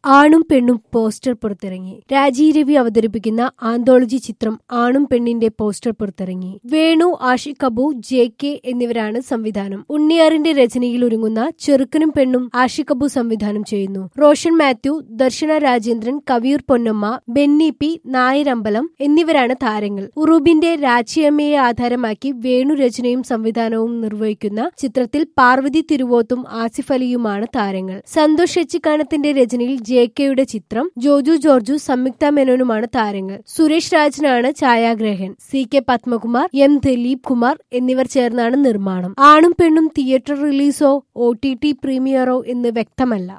ആണും പെണ്ണും പോസ്റ്റർ പുറത്തിറങ്ങി രാജീവ് രവി അവതരിപ്പിക്കുന്ന ആന്തോളജി ചിത്രം ആണും പെണ്ണിന്റെ പോസ്റ്റർ പുറത്തിറങ്ങി വേണു ആഷിഖ് അബു ജെ കെ എന്നിവരാണ് സംവിധാനം ഉണ്ണിയാറിന്റെ രചനയിൽ ഒരുങ്ങുന്ന ചെറുക്കനും പെണ്ണും ആഷിഖ് അബു സംവിധാനം ചെയ്യുന്നു Roshan Mathew Darshana Rajendran Kaviyoor Ponnamma Benny P Nayarambalam എന്നിവരാണ് താരങ്ങൾ ഉറൂബിന്റെ രാച്ചിയമ്മയെ ആധാരമാക്കി വേണു രചനയും സംവിധാനവും നിർവഹിക്കുന്ന ചിത്രത്തിൽ പാർവതി തിരുവോത്തും ആസിഫ് അലിയുമാണ് താരങ്ങൾ സന്തോഷ് എച്ചിക്കാനത്തിന്റെ രചനയിൽ ജെ കെയുടെ ചിത്രം ജോജു ജോർജു സംയുക്ത മേനോനുമാണ് താരങ്ങൾ സുരേഷ് രാജനാണ് ഛായാഗ്രഹൻ C K Padmakumar M Dileep Kumar എന്നിവർ ചേർന്നാണ് നിർമ്മാണം ആണും പെണ്ണും തിയേറ്റർ റിലീസോ ഒ ടി ടി പ്രീമിയറോ എന്ന് വ്യക്തമല്ല